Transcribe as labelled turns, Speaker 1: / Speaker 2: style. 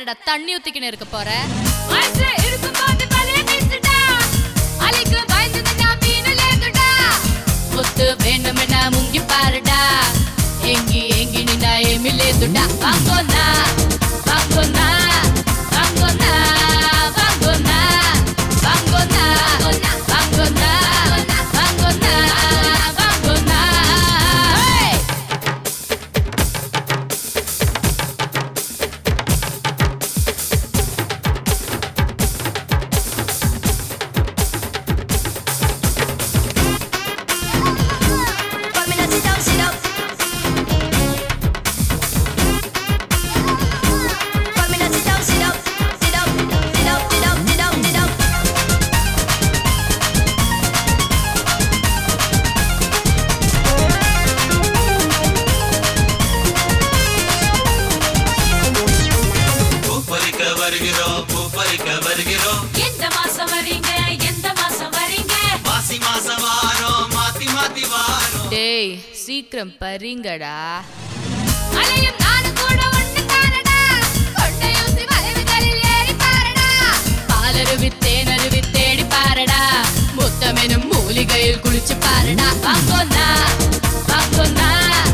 Speaker 1: தானடா தண்ணி ஊத்திக்கின்னு இருக்க போற
Speaker 2: மனசு இருக்கும்போது வலைய வீசுடா. அலைக்கு பயந்துதுன்னா மீனுல ஏந்துடா.
Speaker 1: முத்து வேண்டுமென முங்கி பாருடா எங்கி எங்கி நின்னா எமிலேதுடா வாங்கோனா வாங்கோனா வாங்கோனா வாங்கோனா வாங்கோனா வாங்கோனா வாங்கோனா வாங்கோனா ஹே
Speaker 3: Formula sit down, sit up. Formula sit down, sit up. Sit up, sit up, sit up, sit up, sit up.
Speaker 4: பூப்பறிக்க வருகிறோம் பூப்பறிக்க வருகிறோம்
Speaker 2: எந்த மாசம் வரீங்க எந்த மாசம் வரீங்க
Speaker 4: மாசி மாசம் வாரோம் மாத்தி மாத்தி வாரோம்
Speaker 1: டேய் சீக்கிரம் பறிங்கடா
Speaker 2: அலையும் நானும் கூட ஒண்ணு தானடா கொண்டையூசி வளைவுகளில் ஏறி பாருடா
Speaker 1: பாலருவி தேனருவி தேடி பாருடா முத்தமெனும் மூலிகையில் குளிச்சு பாருடா வாங்கோனா வாங்கோனா